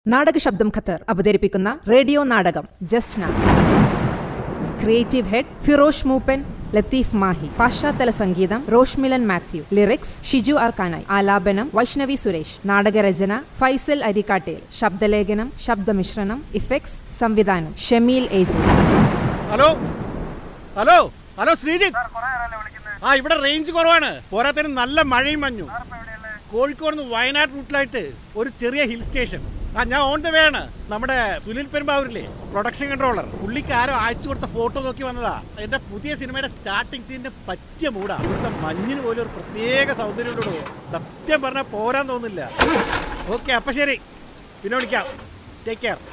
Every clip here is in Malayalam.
നാടക ശബ്ദം ഖത്തർ അവതരിപ്പിക്കുന്ന റേഡിയോ നാടകം ജസ്ന ക്രിയേറ്റീവ് ഹെഡ് ഫിറോഷ് മൂപ്പൻ ലത്തീഫ് മാഹി പശ്ചാത്തല സംഗീതം റോഷ്മിലൻ മാത്യു ലിറിക്സ് ഷിജു ആർക്കാനായി ആലാപനം വൈഷ്ണവി സുരേഷ് നാടകരചന ഫൈസൽ അരിക്കാട്ടേൽ ശബ്ദലേഖനം ശബ്ദമിശ്രണം ഇഫക്ട്സ് സംവിധാനം ഷമീൽ ഏജൻ ഹലോ ഹലോ ഹലോ ശ്രീജിത്ത് ആ ഇവിടെ റേഞ്ച് കുറവാണ് പോരാത്തതിന് നല്ല മഴയും മഞ്ഞു കോഴിക്കോട് നിന്ന് വയനാട് റൂട്ടിലായിട്ട് ഒരു ചെറിയ ഹിൽ സ്റ്റേഷൻ ആ ഞാൻ ഓൺ ദ വേ ആണ് നമ്മുടെ സുനിൽ പെരുമ്പാവൂരില്ലേ പ്രൊഡക്ഷൻ കൺട്രോളർ പുള്ളിക്ക് ആരോ അയച്ചു കൊടുത്ത ഫോട്ടോ നോക്കി വന്നതാ എന്റെ പുതിയ സിനിമയുടെ സ്റ്റാർട്ടിംഗ് സീനിന്റെ പറ്റിയ മൂടാ ഇവിടുത്തെ മഞ്ഞിന് പോലും ഒരു പ്രത്യേക സൗന്ദര്യമുണ്ടോ സത്യം പറഞ്ഞാൽ പോരാൻ തോന്നില്ല ഓക്കെ അപ്പൊ ശരി പിന്നെ വിളിക്കാം ടേക്ക് കെയർ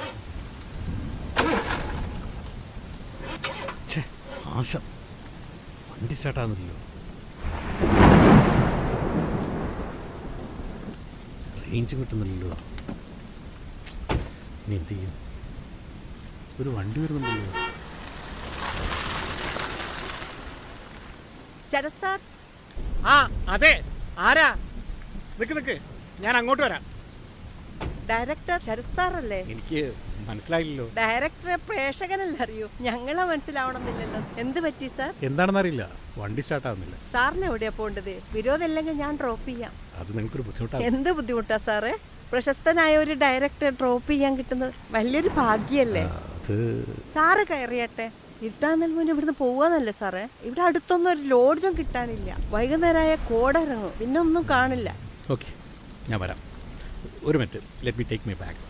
ആശ വണ്ടി സ്റ്റാർട്ടാകുന്നില്ലല്ലോ റേഞ്ച് കിട്ടുന്നില്ലല്ലോ ഇനി എന്ത് ചെയ്യും ഒരു വണ്ടി വരുന്നുണ്ടല്ലോ ശരത് സാർ ആ അതെ ആരാ നിക്ക് നിക്ക് ഞാൻ അങ്ങോട്ട് വരാം ഡയറക്ടർ ശരത് സാർ അല്ലേ എനിക്ക് മനസ്സിലായില്ലല്ലോ ഡയറക്ടറെ പ്രേക്ഷകനല്ലേ അറിയൂ ഞങ്ങളെ മനസ്സിലാവണമെന്നില്ലല്ലോ എന്ത് പറ്റി സാർ എന്താണെന്നറിയില്ല വണ്ടി സ്റ്റാർട്ടാകുന്നില്ല സാറിന് എവിടെയാ പോണ്ടത് വിരോധമില്ലെങ്കിൽ ഞാൻ ഡ്രോപ്പ് ചെയ്യാം അത് നിങ്ങൾക്കൊരു ബുദ്ധിമുട്ടാണ് എന്ത് ബുദ്ധിമുട്ടാ സാറേ പ്രശസ്തനായ ഒരു ഡയറക്ടർ ഡ്രോപ്പ് ചെയ്യാൻ കിട്ടുന്നത് വലിയൊരു ഭാഗ്യല്ലേ അത് സാറ് കയറിയട്ടെ ഇരുട്ടാന്നൽ മുന്നേ ഇവിടുന്ന് പോവാന്നല്ലേ സാറേ ഇവിടെ അടുത്തൊന്നും ഒരു ലോഡ്ജും കിട്ടാനില്ല വൈകുന്നേരമായ കോടിറങ്ങും പിന്നെ ഒന്നും കാണില്ല ഓക്കെ ഞാൻ വരാം ഒരു minute let me take my bag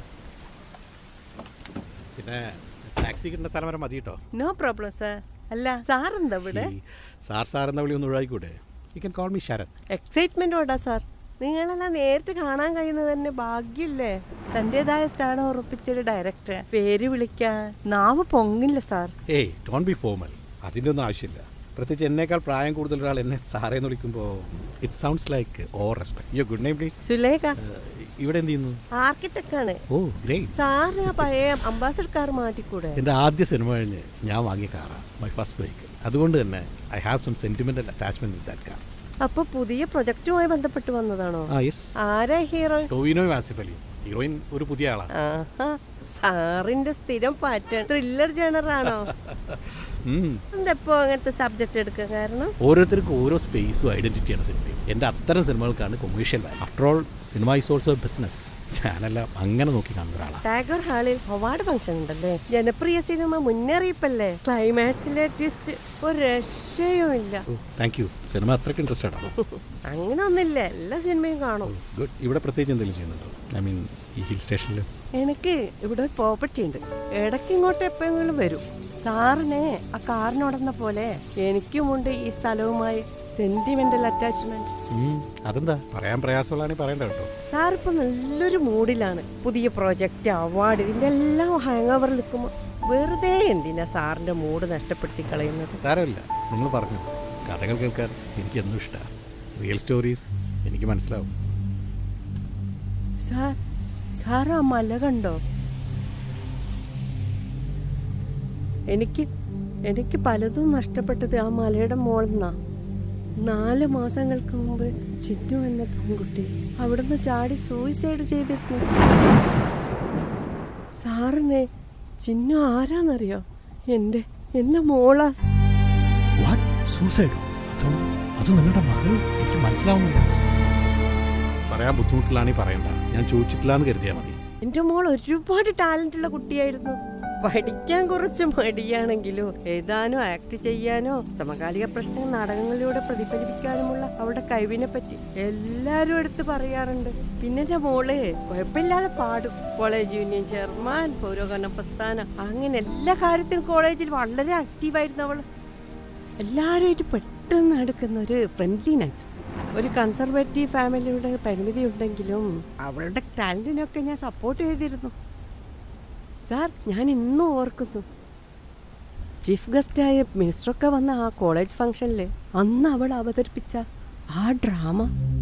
പിന്നെ ടാക്സി കിട്ടുന്ന സ്ഥലം വരെ മതി കേട്ടോ നോ പ്രോബ്ലം സാർ അല്ല സാറെന്താ ഇവിടെ ഈ സാർ സാർ എന്ന വിളി ഒന്ന് ഒഴിവായിക്കൂടെ you can call me Sarath excitement വേണ്ട സാർ നിങ്ങളെല്ലാം നേരിട്ട് കാണാൻ കഴിയുന്നത് തന്നെ ഭാഗ്യല്ലേ തന്റേതായ സ്ഥാനം ഉറപ്പിച്ചൊരു ഡയറക്ടർ പേര് വിളിക്കാൻ നാവ് പൊങ്ങില്ല സാർ ഏയ് ഡോണ്ട് ബി ഫോമൽ അതിൻ്റെ ഒന്നും ആവശ്യമില്ല പ്രത്യേകിച്ച് എന്നേക്കാൾ പ്രായം കൂടുതൽ ഒരാൾ എന്നെ സാറേ എന്ന് വിളിക്കുമ്പോൾ it sounds like over respect your good name please Sulekha ഇവിടെ എന്ത് ചെയ്യുന്നു ആർക്കിടെക്ട് ആണ് ഓ ഗ്രേറ്റ് സാറിന് ആ പഴയ അംബാസഡർ കാർ മാറ്റിക്കൂടെ എൻ്റെ ആദ്യ സിനിമ കഴിഞ്ഞ് ഞാൻ വാങ്ങിയ കാറാണ് മൈ ഫസ്റ്റ് വെഹിക്കിൾ അതുകൊണ്ട് തന്നെ I have some sentimental attachment with that car അപ്പൊ പുതിയ പ്രൊജക്റ്റുമായി ബന്ധപ്പെട്ട് വന്നതാണോ ആ യെസ് ആരാ ഹീറോ ടോവിനോ ആസിഫ് അലി ഹീറോയിൻ ഒരു പുതിയ ആളാണ് ആഹാ സാറിന്റെ സ്ഥിരം പാറ്റേൺ ത്രില്ലർ ജേണറാണോ എന്തെപ്പോ അങ്ങനത്തെ സബ്ജക്ട് എടുക്കാൻ കാരണം ഓരോരുത്തർക്കും ഓരോ സ്പേസും ഐഡന്റിറ്റിയാണ് സിനിമയിൽ എൻ്റെ അത്തരം സിനിമകൾക്കാണ് commercial value after all cinema is also business ഞാനെല്ലാം അങ്ങനെ നോക്കി കാണുന്ന ഒരാളാണ് ടാഗോർ ഹാളിൽ അവാർഡ് ഫംഗ്ഷൻ ഉണ്ടല്ലേ ജനപ്രിയ സിനിമ മുന്നറിയിപ്പല്ലേ ക്ലൈമാക്സിലെ ട്വിസ്റ്റ് ഒരു രക്ഷയും ഇല്ല ഓ താങ്ക് യു സിനിമ അത്രയ്ക്ക് ഇൻട്രസ്റ്റഡ് ആണ് അങ്ങനെ ഒന്നില്ല എല്ലാ സിനിമയും കാണും ഗുഡ് ഇവിടെ പ്രത്യേകിച്ച് എന്തെങ്കിലും ചെയ്യുന്നുണ്ടോ ഐ മീൻ ഈ ഹിൽ സ്റ്റേഷനിൽ എനിക്ക് ഇവിടെ ഒരു പ്രോപ്പർട്ടി ഉണ്ട് ഇടയ്ക്ക് ഇങ്ങോട്ട് എപ്പോഴെങ്കിലും വരും സാറിന് ആ കാറിനോടുന്ന പോലെ എനിക്കുമുണ്ട് ഈ സ്ഥലവുമായി സെന്റിമെന്റൽ അറ്റാച്ച്മെന്റ് അതെന്താ പറയാൻ പ്രയാസമുള്ളതാണെങ്കിൽ പറയണ്ട കേട്ടോ സാർ ഇപ്പൊ നല്ലൊരു മൂഡിലാണ് പുതിയ പ്രോജക്റ്റ് അവാർഡ് ഇതിന്റെ എല്ലാം ഹാങ് ഓവർ നിൽക്കുമ്പോൾ വെറുതെ എന്തിനാ സാറിന്റെ മൂഡ് നഷ്ടപ്പെടുത്തി കളയുന്നത് സാരമില്ല നിങ്ങൾ പറഞ്ഞു കഥകൾ കേൾക്കാൻ എനിക്ക് എന്നും ഇഷ്ടമാണ് റിയൽ സ്റ്റോറീസ് എനിക്ക് മനസ്സിലാവും സാർ സാർ ആ മല കണ്ടോ എനിക്ക് എനിക്ക് പലതും നഷ്ടപ്പെട്ടത് ആ മലയുടെ മോളിന്നാ നാല് മാസങ്ങൾക്ക് മുമ്പ് ചിന്നു എന്ന പെൺകുട്ടി അവിടുന്ന് ചാടി സൂയിസൈഡ് ചെയ്തിരുന്നു സാറിനെ ചിന്നു ആരാന്നറിയോ എൻ്റെ എൻ്റെ മോളാ വാട്ട് സൂസൈഡോ അതോ അത് നിങ്ങളുടെ മകൾ എനിക്ക് മനസ്സിലാവുന്നില്ല പറയാൻ ബുദ്ധിമുട്ടിലാണെങ്കിൽ പറയണ്ട ഞാൻ ചോദിച്ചിട്ടില്ല എന്ന് കരുതിയാൽ മതി എൻ്റെ മോൾ ഒരുപാട് ടാലന്റ് ഉള്ള കുട്ടിയായിരുന്നു പഠിക്കാൻ കുറച്ച് മടിയാണെങ്കിലും എഴുതാനോ ആക്ട് ചെയ്യാനോ സമകാലിക പ്രശ്നങ്ങൾ നാടകങ്ങളിലൂടെ പ്രതിഫലിപ്പിക്കാനുമുള്ള അവളുടെ കഴിവിനെ പറ്റി എല്ലാരും എടുത്ത് പറയാറുണ്ട് പിന്നെ എൻ്റെ മോള് കുഴപ്പമില്ലാതെ പാടും കോളേജ് യൂണിയൻ ചെയർമാൻ പൗരോഗമന പ്രസ്ഥാനം അങ്ങനെ എല്ലാ കാര്യത്തിലും കോളേജിൽ വളരെ ആക്റ്റീവായിരുന്നു അവൾ എല്ലാവരുമായിട്ട് പെട്ടെന്ന് എടുക്കുന്ന ഒരു ഫ്രണ്ട്ലി നൈസ് ഒരു കൺസർവേറ്റീവ് ഫാമിലിയുടെ പരിമിതി ഉണ്ടെങ്കിലും അവളുടെ ടാലന്റിനൊക്കെ ഞാൻ സപ്പോർട്ട് ചെയ്തിരുന്നു സാർ ഞാൻ ഇന്നും ഓർക്കുന്നു ചീഫ് ഗസ്റ്റായ മിനിസ്റ്ററൊക്കെ വന്ന ആ കോളേജ് ഫംഗ്ഷനിൽ അന്ന് അവൾ അവതരിപ്പിച്ച ആ ഡ്രാമ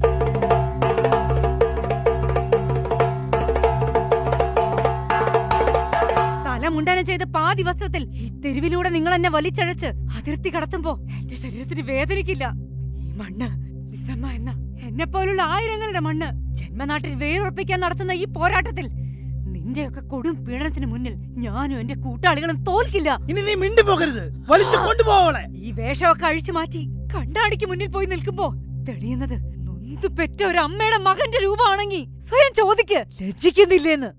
തല മുണ്ടാനം ചെയ്ത പാതി വസ്ത്രത്തിൽ ഈ തെരുവിലൂടെ നിങ്ങൾ എന്നെ വലിച്ചഴച്ച് അതിർത്തി കടത്തുമ്പോ എന്റെ ശരീരത്തിന് വേദനിക്കില്ല ഈ മണ്ണ് ലിസമ്മ എന്ന എന്നെ പോലുള്ള ആയിരങ്ങളുടെ മണ്ണ് ജന്മനാട്ടിൽ വേരുറപ്പിക്കാൻ നടത്തുന്ന ഈ പോരാട്ടത്തിൽ നിന്റെയൊക്കെ കൊടും പീഡനത്തിന് മുന്നിൽ ഞാനും എന്റെ കൂട്ടാളികളും തോൽക്കില്ല ഇനി നീ മിണ്ടി പോകരുത് വലിച്ചു കൊണ്ടുപോവളെ ഈ വേഷമൊക്കെ അഴിച്ചു മാറ്റി കണ്ണാടിക്ക് മുന്നിൽ പോയി നിൽക്കുമ്പോ തെളിയുന്നത് നൊന്ത് പെറ്റ ഒരു അമ്മയുടെ മകന്റെ രൂപമാണെങ്കി സ്വയം ചോദിക്ക് ലജ്ജിക്കുന്നില്ലേന്ന്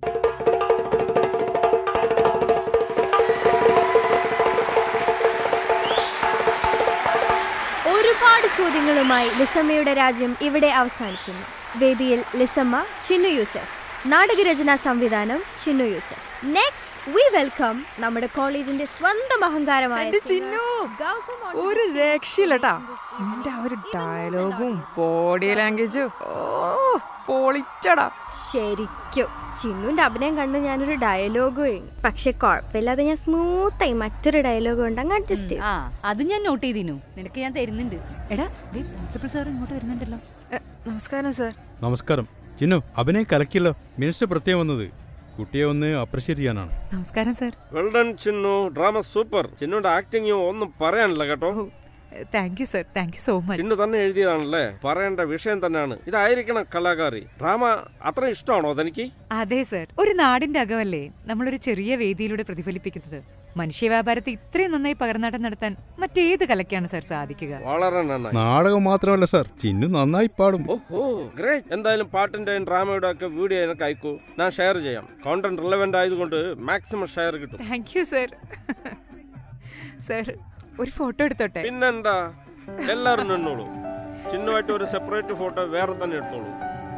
ഒരുപാട് ചോദ്യങ്ങളുമായി ലിസമ്മയുടെ രാജ്യം ഇവിടെ അവസാനിക്കുന്നു വേദിയിൽ ലിസമ്മ ചിന്നു യൂസഫ് നാടകരചനാ സംവിധാനം Chinnu Yusuf next we welcome നമ്മുടെ കോളേജിന്റെ സ്വന്തം അഹങ്കാരമായ എന്റെ ചിന്നു, ഗൗതം on ഒരു the stage. രക്ഷയില്ലട്ടാ നിന്റെ ആ ഒരു ഡയലോഗും ബോഡി ലാംഗ്വേജും ഓ പൊളിച്ചടാ ശരിക്കും ചിന്നുന്റെ അഭിനയം കണ്ട് ഞാനൊരു ഡയലോഗ് കഴിഞ്ഞു പക്ഷെ കുഴപ്പമില്ലാതെ ഞാൻ സ്മൂത്തായി മറ്റൊരു ഡയലോഗ് കൊണ്ട് അങ്ങ് അഡ്ജസ്റ്റ് ചെയ്തു ആ അത് ഞാൻ നോട്ട് ചെയ്തിനു നിനക്ക് ഞാൻ തരുന്നുണ്ട് എടാ പ്രിൻസിപ്പൽ സാർ ഇങ്ങോട്ട് വരുന്നുണ്ടല്ലോ നമസ്കാരം സർ നമസ്കാരം ചിന്നു അഭിനയം കലക്കിയല്ലോ മിനിസ്റ്റർ പ്രത്യേകം വന്നത് കുട്ടിയെ ഒന്ന് അപ്രിഷ്യേറ്റ് ചെയ്യാനാണ് നമസ്കാരം sir well done Chinnu drama super ചിന്നുന്റെ ആക്ടിങ് ഒന്നും പറയാനില്ല കേട്ടോ thank you sir thank you so much Chinnu തന്നെ എഴുതിയതാണല്ലേ പറയേണ്ട വിഷയം തന്നെയാണ് ഇതായിരിക്കണം കലാകാരി ഡ്രാമ അത്ര ഇഷ്ടമാണോ തനിക്ക് അതെ സർ ഒരു നാടിന്റെ അകമല്ലേ നമ്മളൊരു ചെറിയ വേദിയിലൂടെ പ്രതിഫലിപ്പിക്കുന്നത് മനുഷ്യ വ്യാപാരത്തെ ഇത്രയും നന്നായി പകർന്നാട്ടം നടത്താൻ മറ്റേത് കലയ്ക്കാണ് സർ സാധിക്കുക വളരെ നന്നായി നാടകം മാത്രമല്ല സാർ ചിന്നു നന്നായി പാടും ഓഹോ ഗ്രേറ്റ് എന്തായാലും പാട്ടിന്റെയും ഡ്രാമയുടെ ഒക്കെ വീഡിയോ എനിക്ക് അയക്കൂ ഞാൻ ഷെയർ ചെയ്യാം കോണ്ടന്റ് റിലവന്റ് ആയതുകൊണ്ട് മാക്സിമം ഷെയർ കിട്ടും താങ്ക് യു സർ സർ ഒരു ഫോട്ടോ എടുത്തോട്ടെ പിന്നെന്താ എല്ലാവരും നിന്നോളൂ ചിന്നുമായിട്ട് ഒരു സെപ്പറേറ്റ് ഫോട്ടോ വേറെ തന്നെ എടുത്തോളൂ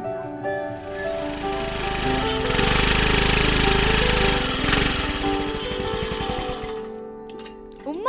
ഉമ്മ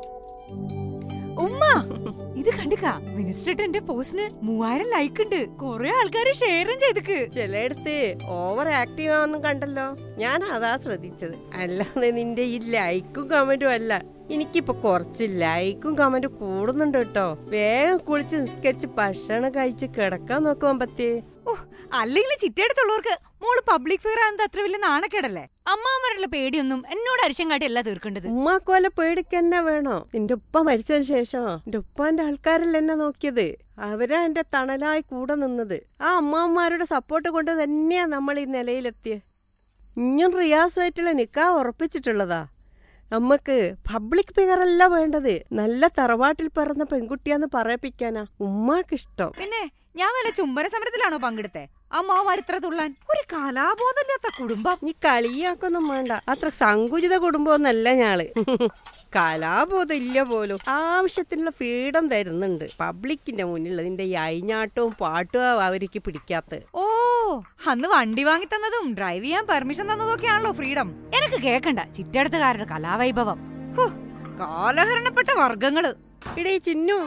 ഉമ്മ ഇത് കണ്ടുക മിനിസ്റ്റർ എന്റെ പോസ്റ്റിന് മൂവായിരം ലൈക്ക് ഉണ്ട് കൊറേ ആൾക്കാര് ഷെയറും ചെയ്തിക്ക് ചിലയിടത്ത് ഓവർ ആക്റ്റീവ് ആണെന്നും കണ്ടല്ലോ ഞാൻ അതാ ശ്രദ്ധിച്ചത് അല്ലാതെ നിന്റെ ഈ ലൈക്കും കമന്റും അല്ല എനിക്കിപ്പോ കുറച്ച് ലൈക്കും കമന്റും കൂടുന്നുണ്ട് കേട്ടോ വേഗം കുളിച്ച് നിസ്കരിച്ച് ഭക്ഷണം കഴിച്ച് കിടക്കാൻ നോക്കുവാൻ പറ്റേ ഓ അല്ലെങ്കിൽ ചിറ്റയെടുത്തുള്ളവർക്ക് മോള് പബ്ലിക് ഫിയർ ആകുന്നത് അത്ര വലിയ നാണക്കേടല്ലേ അമ്മാവന്മാരുടെ പേടിയൊന്നും എന്നോട് അരിശം കാട്ടിയല്ല തീർക്കേണ്ടത് ഉമ്മാക്കോലെ പേടിക്കന്നെ വേണോ നിന്റെ ഉപ്പ മരിച്ചതിന് ശേഷം എന്റെ ഉപ്പാന്റെ ആൾക്കാരല്ല എന്നെ നോക്കിയത് അവരാ എന്റെ തണലായി കൂടെ നിന്നത് ആ അമ്മാവന്മാരുടെ സപ്പോർട്ട് കൊണ്ട് തന്നെയാ നമ്മൾ ഈ നിലയിലെത്തിയത് ഇഞ്ഞും റിയാസുമായിട്ടുള്ള നിക്കാ ഉറപ്പിച്ചിട്ടുള്ളതാ നമുക്ക് പബ്ലിക് ഫിഗറല്ല വേണ്ടത് നല്ല തറവാട്ടിൽ പിറന്ന പെൺകുട്ടിയാന്ന് പറയിപ്പിക്കാനാ ഉമ്മാക്കിഷ്ടം പിന്നെ ഞാൻ വല്ല ചുംബന സമരത്തിലാണോ പങ്കെടുത്തേ അമ്മാവന്മാർ ഇത്ര തുള്ളാൻ ഒരു കലാബോധമില്ലാത്ത കുടുംബം നീ കളിയാക്കൊന്നും വേണ്ട അത്ര സങ്കുചിത കുടുംബമൊന്നല്ല ഞാള് കലാബോധം ഇല്ല പോലും ആവശ്യത്തിനുള്ള ഫ്രീഡം തരുന്നുണ്ട് പബ്ലിക്കിന്റെ മുന്നിൽ അതിന്റെ ഈ അയിഞ്ഞാട്ടവും പാട്ടും അവർക്ക് പിടിക്കാത്ത ഓ അന്ന് വണ്ടി വാങ്ങി തന്നതും ഡ്രൈവ് ചെയ്യാൻ പെർമിഷൻ തന്നതും ഒക്കെയാണല്ലോ ഫ്രീഡം എനിക്ക് കേക്കണ്ട ചിറ്റടുത്തുകാരുടെ കലാവൈഭവം ഹോ, കാലഹരണപ്പെട്ട വർഗങ്ങള് ഇടേ ചിന്നു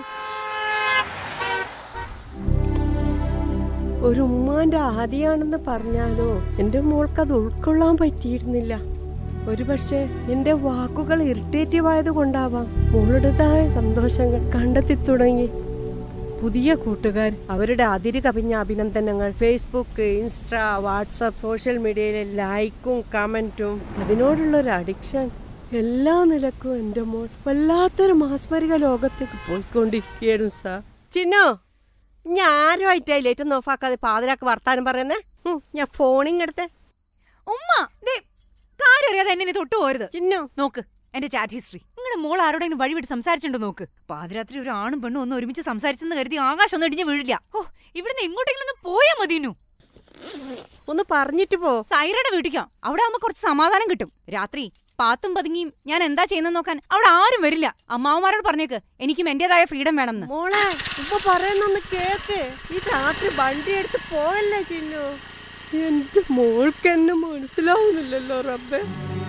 ഒരു ഉമ്മാന്റെ ആദിയാണെന്ന് പറഞ്ഞാലോ എന്റെ മോൾക്ക് അത് ഉൾക്കൊള്ളാൻ പറ്റിയിരുന്നില്ല ഒരു പക്ഷേ എന്റെ വാക്കുകൾ ഇറിറ്റേറ്റീവ് ആയത് കൊണ്ടാവാം മോളുടേതായ സന്തോഷങ്ങൾ കണ്ടെത്തി തുടങ്ങി പുതിയ കൂട്ടുകാർ അവരുടെ അതിര് കവിഞ്ഞ അഭിനന്ദനങ്ങൾ ഫേസ്ബുക്ക് ഇൻസ്റ്റ വാട്സപ്പ് സോഷ്യൽ മീഡിയയിലെ ലൈക്കും കമന്റും അതിനോടുള്ള ഒരു അഡിക്ഷൻ എല്ലാ നിലക്കും എൻ്റെ മോൾ വല്ലാത്തൊരു മാസ്മരിക ലോകത്തേക്ക് പോയിക്കൊണ്ടിരിക്കുകയായിരുന്നു സാർ ചിന്നോ ഞാൻ ആരുമായിട്ടാ ലൈറ്റ് ഒന്ന് ഓഫാക്കാതെ പാതിരാക്ക് വർത്താനം പറയുന്നേ ഹും, ഞാൻ ഫോണിങ് എടുത്തേ ഉമ്മ ദേ കാര്യം അറിയാതെ എന്നെ ഇനി തൊട്ടു പോരുത് ചിന്നു നോക്ക് എന്റെ ചാറ്റ് ഹിസ്റ്ററി നിങ്ങളുടെ മോൾ ആരോടെങ്കിലും വഴി വിട്ട് സംസാരിച്ചിട്ടുണ്ടോ നോക്ക് പാതിരാത്രി ഒരു ആണും പെണ്ണും ഒന്ന് ഒരുമിച്ച് സംസാരിച്ചെന്ന് കരുതി ആകാശം ഒന്നും ഇടിഞ്ഞ് വീഴില്ല ഓ ഇവിടുന്ന് എങ്ങോട്ടെങ്കിലും ഒന്ന് പോയാ മതിനു ഒന്ന് പറഞ്ഞിട്ട് പോ സൈറയുടെ വീട്ടിക്കോ അവിടെ ആവുമ്പോ കുറച്ച് സമാധാനം കിട്ടും രാത്രി പാത്തും പതുങ്ങിയും ഞാൻ എന്താ ചെയ്യുന്നത് നോക്കാൻ അവിടെ ആരും വരില്ല അമ്മാവന്മാരോട് പറഞ്ഞേക്ക് എനിക്കും എന്റേതായ ഫ്രീഡം വേണമെന്ന് മോളെ ഉപ്പ പറയുന്നൊന്ന് കേക്ക് ഈ രാത്രി വണ്ടി എടുത്ത് പോകല്ലേ ചിന്നു എന്റെ മോൾക്ക് എന്നെ മനസ്സിലാവുന്നില്ലല്ലോ റബ്ബേ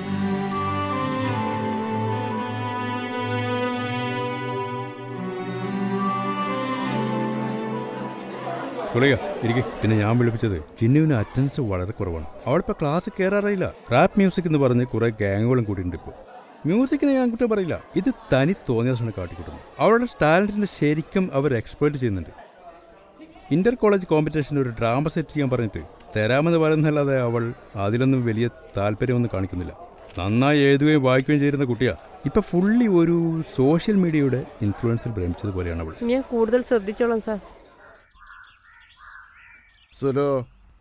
സുളയ ഇരിക്കെ പിന്നെ ഞാൻ വിളിപ്പിച്ചത് ചിന്നുവിന് അറ്റൻഡൻസ് വളരെ കുറവാണ് അവളിപ്പോൾ ക്ലാസ് കയറാറില്ല റാപ്പ് മ്യൂസിക് എന്ന് പറഞ്ഞ് കുറെ ഗാങ്ങുകളും കൂടിയുണ്ട് ഇപ്പോൾ മ്യൂസിക്കിനെ ഞാൻ കുറ്റം പറയില്ല ഇത് തനി തോന്നിയ കാട്ടിക്കൂട്ടുന്നു അവളുടെ ടാലന്റിനെ ശരിക്കും അവർ എക്സ്പ്ലോയിറ്റ് ചെയ്യുന്നുണ്ട് ഇന്റർ കോളേജ് കോമ്പറ്റീഷന് ഒരു ഡ്രാമ സെറ്റ് ചെയ്യാൻ പറഞ്ഞിട്ട് തരാമെന്ന് പറയുന്നതല്ലാതെ അവൾ അതിലൊന്നും വലിയ താല്പര്യമൊന്നും കാണിക്കുന്നില്ല നന്നായി എഴുതുകയും വായിക്കുകയും ചെയ്യുന്ന കുട്ടിയാ ഇപ്പൊ ഫുള്ളി ഒരു സോഷ്യൽ മീഡിയയുടെ ഇൻഫ്ലുവൻസിൽ ഭ്രമിച്ചതുപോലെയാണ് അവൾ ഞാൻ കൂടുതൽ ശ്രദ്ധിച്ചോളാം സാർ സുലു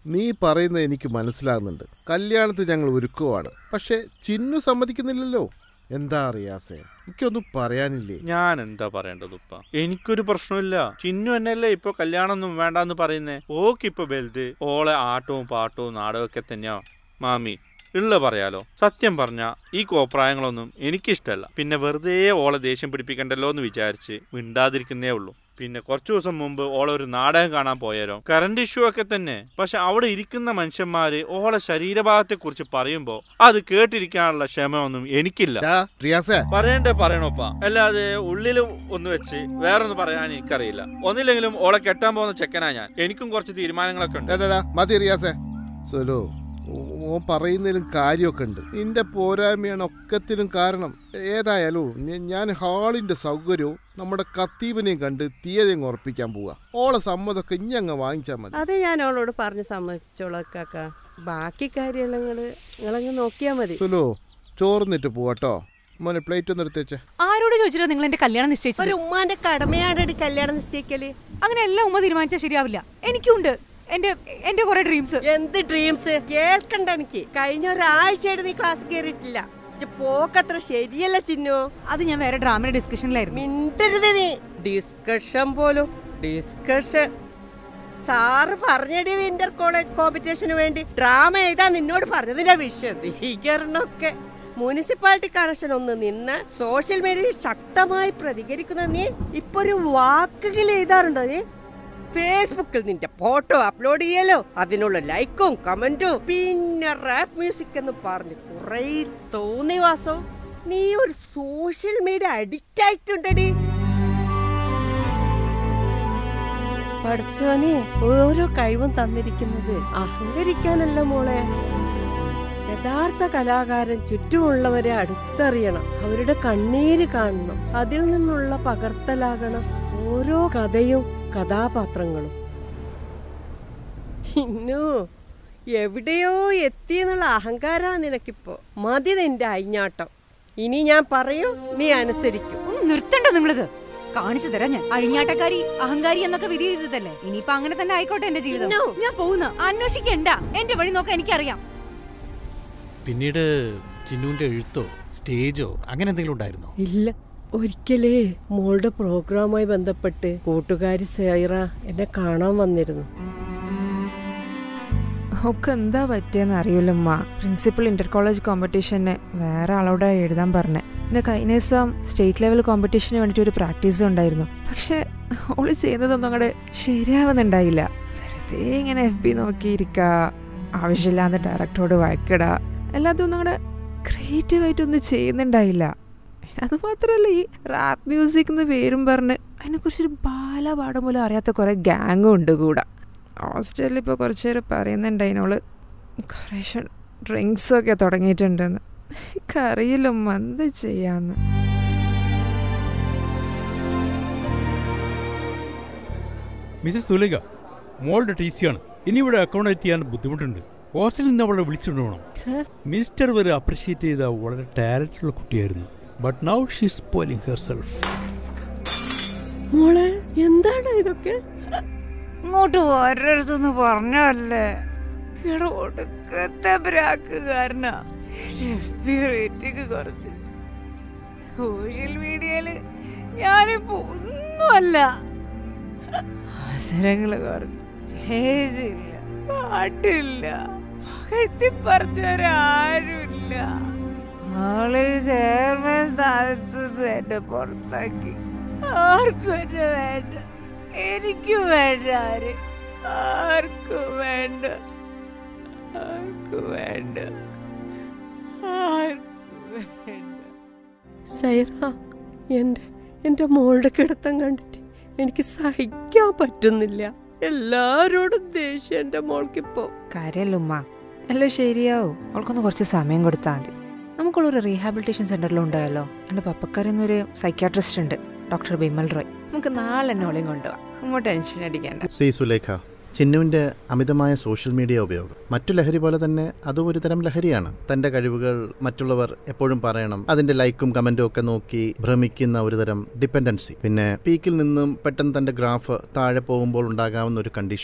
നീ പറയുന്നത് എനിക്ക് മനസ്സിലാകുന്നുണ്ട് കല്യാണത്തിന് ഞങ്ങൾ ഒരുക്കുവാണ് പക്ഷെ ചിന്നു സമ്മതിക്കുന്നില്ലല്ലോ എന്താ അറിയാസേ എനിക്കൊന്നും പറയാനില്ലേ ഞാൻ എന്താ പറയേണ്ടത് ഉപ്പ എനിക്കൊരു പ്രശ്നമില്ല ചിന്നു എന്നല്ലേ ഇപ്പൊ കല്യാണം ഒന്നും വേണ്ടെന്ന് പറയുന്നേ ഓക്കിപ്പൊ വലുത് ഓളെ ആട്ടവും പാട്ടവും നാടകമൊക്കെ തന്നെയാ മാമി ഉള്ള പറയാലോ സത്യം പറഞ്ഞ ഈ കോപ്രായങ്ങളൊന്നും എനിക്കിഷ്ടല്ല പിന്നെ വെറുതെ ഓളെ ദേഷ്യം പിടിപ്പിക്കണ്ടല്ലോ എന്ന് വിചാരിച്ച് മിണ്ടാതിരിക്കുന്നേ ഉള്ളൂ പിന്നെ കുറച്ചു ദിവസം മുമ്പ് ഓളെ ഒരു നാടകം കാണാൻ പോയാലോ കറണ്ട് ഇഷ്യൂ ഒക്കെ തന്നെ പക്ഷെ അവിടെ ഇരിക്കുന്ന മനുഷ്യന്മാര് ഓളെ ശരീരഭാഗത്തെ കുറിച്ച് പറയുമ്പോ അത് കേട്ടിരിക്കാനുള്ള ക്ഷമയൊന്നും എനിക്കില്ല റിയാസേ പറയണ്ടേ പറയണോപ്പ അല്ലാതെ ഉള്ളില് ഒന്ന് വെച്ച് വേറൊന്ന് പറയാൻ എനിക്കറിയില്ല ഒന്നില്ലെങ്കിലും ഓളെ കെട്ടാൻ പോകുന്ന ചെക്കനാ ഞാൻ എനിക്കും കുറച്ച് തീരുമാനങ്ങളൊക്കെ ഉണ്ട് ഡാ, ഡാ, ഡാ, മതി റിയാസേ സുലു ഓ പറയുന്നതിലും കാര്യമൊക്കെ ഉണ്ട് നിന്റെ പോരായ്മയാണ് ഒക്കത്തിനും കാരണം ഏതായാലും ഞ- ഞാൻ ഹാളിന്റെ സൗകര്യവും നമ്മുടെ കത്തീബിനെയും കണ്ട് തീയതിയും ഉറപ്പിക്കാൻ പോവാ ഓളെ സമ്മതമൊക്കെ ഇനി അങ്ങ് വാങ്ങിച്ചാൽ മതി അത് ഞാൻ അവളോട് പറഞ്ഞ് സമ്മതിച്ചോളാം കാക്ക ബാക്കി കാര്യമെല്ലാം നിങ്ങള് നിങ്ങളങ്ങ് നോക്കിയാ മതി സുലു ചോർന്നിട്ട് പോവാട്ടോ മോനെ പ്ലേറ്റ് ഒന്ന് എടുത്തേച്ചേ ആരോട് ചോദിച്ചിട്ടാ നിങ്ങൾ എന്റെ കല്യാണം നിശ്ചയിച്ചത് ഒരു ഉമ്മാന്റെ കടമയാണ് കല്യാണം നിശ്ചയിക്കല് അങ്ങനെ എല്ലാം ഉമ്മ തീരുമാനിച്ചാൽ ശരിയാവില്ല എനിക്കുണ്ട് എന്റെ എന്റെ കുറെ ഡ്രീംസ് എന്ത് ഡ്രീംസ് കേൾക്കണ്ട എനിക്ക് കഴിഞ്ഞ ഒരാഴ്ചയായിട്ട് നീ ക്ലാസ് കയറിയിട്ടില്ല ഇജ്ജ് പോക്കത്ര ശരിയല്ല ചിന്നു അത് ഞാൻ വേറെ ഡ്രാമയുടെ ഡിസ്കഷനിലായിരുന്നു മിണ്ടരുത് നീ ഡിസ്കഷൻ പോലും ഡിസ്കഷൻ സാറ് പറഞ്ഞടി ഇന്റർ കോളേജ് കോമ്പറ്റീഷന് വേണ്ടി ഡ്രാമ എഴുതാ നിന്നോട് പറഞ്ഞതിന്റെ വിശദീകരണമൊക്കെ മുനിസിപ്പാലിറ്റി കണക്ഷൻ ഒന്ന് നിന്ന് സോഷ്യൽ മീഡിയയിൽ ശക്തമായി പ്രതികരിക്കുന്ന നീ ഇപ്പൊ ഒരു വാക്കുകൾ എഴുതാറുണ്ടോ നീ ഫേസ്ബുക്കിൽ നിന്റെ ഫോട്ടോ അപ്ലോഡ് ചെയ്യലോ അതിനുള്ള ലൈക്കും കമന്റും പിന്നെ റാപ്പ് മ്യൂസിക് എന്ന് പറഞ്ഞ് കുറെ തോന്നി വാസോ നീ ഒരു സോഷ്യൽ മീഡിയ അഡിക്റ്റ് ആയിട്ടുണ്ടടി പഠിച്ചോനെ ഓരോ കഴിവും തന്നിരിക്കുന്നത് അഹങ്കരിക്കാനല്ല മോളെ യഥാർത്ഥ കലാകാരൻ ചുറ്റുമുള്ളവരെ അടുത്തറിയണം അവരുടെ കണ്ണീര് കാണണം അതിൽ നിന്നുള്ള പകർത്തലാകണം ഓരോ കഥയും കഥാപാത്രങ്ങളും ചിന്നു എവിടെയോ എത്തിയെന്നുള്ള അഹങ്കാരാ നിനക്കിപ്പോ മതി നിന്റെ അയിഞ്ഞാട്ടം ഇനി ഞാൻ പറയും നീ അനുസരിക്കും ഒന്ന് നിർത്തണ്ട നിങ്ങളിത് കാണിച്ചു തരാം ഞാൻ അഴിഞ്ഞാട്ടക്കാരി അഹങ്കാരി എന്നൊക്കെ വിധി എഴുതല്ലേ ഇനിയിപ്പൊ അങ്ങനെ തന്നെ ആയിക്കോട്ടെ എന്റെ ജീവിതം No. ഞാൻ പോകുന്ന അന്വേഷിക്കണ്ട എന്റെ വഴി നോക്കാൻ എനിക്കറിയാം പിന്നീട് ചിന്നുവിന്റെ എഴുത്തോ സ്റ്റേജോ അങ്ങനെ എന്തെങ്കിലും ഉണ്ടായിരുന്നോ ഇല്ല ഒരിക്കലേ മോളുടെ പ്രോഗ്രാമായി ബന്ധപ്പെട്ട് കൂട്ടുകാരി സൈറ എന്നെ കാണാൻ വന്നിരുന്നു ഒക്കെ എന്താ പറ്റിയെന്ന് അറിയില്ലമ്മ പ്രിൻസിപ്പൽ ഇന്റർ കോളേജ് കോമ്പറ്റീഷന് വേറെ ആളോട് എഴുതാൻ പറഞ്ഞേ പിന്നെ കഴിഞ്ഞ ദിവസം സ്റ്റേറ്റ് ലെവൽ കോമ്പറ്റീഷന് വേണ്ടിയിട്ട് ഒരു പ്രാക്ടീസും ഉണ്ടായിരുന്നു പക്ഷെ ഓള് ചെയ്യുന്നതൊന്നും അങ്ങോട്ട് ശരിയാവുന്നുണ്ടായില്ല വെറുതെ ഇങ്ങനെ എഫ് ബി നോക്കിയിരിക്കുക ആവശ്യമില്ലാതെ ഡയറക്ടറോട് വഴക്കിട അല്ലാതെ ഒന്നും അങ്ങോട്ട് ക്രിയേറ്റീവായിട്ടൊന്നും ചെയ്യുന്നുണ്ടായില്ല അത് മാത്രമല്ല ഈ റാപ്പ് മ്യൂസിക് എന്ന് പേരും പറഞ്ഞ് അതിനെക്കുറിച്ചൊരു ബാലപാഠം പോലും അറിയാത്ത കുറേ ഗാങ്ങും ഉണ്ട് കൂടെ ഹോസ്റ്റലിൽ ഇപ്പോൾ കുറച്ച് നേരം പറയുന്നുണ്ട് അതിനോള് കുറേശ്ശെ ഡ്രിങ്ക്സൊക്കെ തുടങ്ങിയിട്ടുണ്ടെന്ന് എനിക്കറിയില്ല ഉമ്മ എന്ത് ചെയ്യാന്ന് മിസ്സസ് സുലേഖ മോളുടെ ടി സി ആണ് ഇനി ഇവിടെ അക്കോമഡേറ്റ് ചെയ്യാൻ ബുദ്ധിമുട്ടുണ്ട് ഹോസ്റ്റലിൽ നിന്ന് അവളെ വിളിച്ചുകൊണ്ട് പോകണം സർ മിനിസ്റ്റർ വരെ അപ്രിഷ്യേറ്റ് ചെയ്ത വളരെ ടാലന്റുള്ള കുട്ടിയായിരുന്നു but now she spoiling herself മോളെ എന്താണ് ഇതൊക്കെ ഇങ്ങോട്ട് വരരുതെന്ന് പറഞ്ഞല്ലേ ഒടുക്കത്തെ ബ്രാക്കുകാരനാ റേറ്റിംഗ് കുറച്ച് സോഷ്യൽ മീഡിയയില് ഞാനിപ്പോ ഒന്നുമല്ല അവസരങ്ങള് കുറച്ച് സ്റ്റേജില്ല പാട്ടില്ല പകഴ്ത്തി പറഞ്ഞവരാരുമില്ല ആള് ചെയർമാൻ സ്ഥാനത്ത് എന്നെ പുറത്താക്കി ആർക്കും എന്നെ വേണ്ട എനിക്ക് വേണ്ട ആര് ആർക്കും വേണ്ട ആർക്കും വേണ്ട ആർക്കും വേണ്ട സൈറ എൻ്റെ എൻ്റെ മോളുടെ കിടത്തം കണ്ടിട്ട് എനിക്ക് സഹിക്കാൻ പറ്റുന്നില്ല എല്ലാരോടും ദേഷ്യം എൻ്റെ മോൾക്കിപ്പോ കാര്യമല്ല ഉമ്മ എല്ലാം ശരിയാവും അവൾക്കൊന്ന് കുറച്ച് സമയം കൊടുത്താൽ മതി നമുക്കുള്ളൊരു റീഹാബിലിറ്റേഷൻ സെന്ററിലും ഉണ്ടായല്ലോ എൻ്റെ പപ്പക്കാരെന്നൊരു സൈക്യാട്രിസ്റ്റ് ഉണ്ട് ഡോക്ടർ ബിമൽ റോയ് നമുക്ക് നാളെ തന്നെ ഓളെയും കൊണ്ടുപോകാം നമ്മൾ ടെൻഷൻ അടിക്കേണ്ട സി സുലേഖ ചിന്നുവിൻ്റെ അമിതമായ സോഷ്യൽ മീഡിയ ഉപയോഗം മറ്റു ലഹരി പോലെ തന്നെ അതും ഒരു തരം ലഹരിയാണ് തൻ്റെ കഴിവുകൾ മറ്റുള്ളവർ എപ്പോഴും പറയണം അതിൻ്റെ ലൈക്കും കമൻറ്റും ഒക്കെ നോക്കി ഭ്രമിക്കുന്ന ഒരു തരം ഡിപ്പെൻഡൻസി പിന്നെ പീക്കിൽ നിന്നും പെട്ടെന്ന് തൻ്റെ ഗ്രാഫ് താഴെ പോകുമ്പോൾ ഉണ്ടാകാവുന്ന ഒരു condition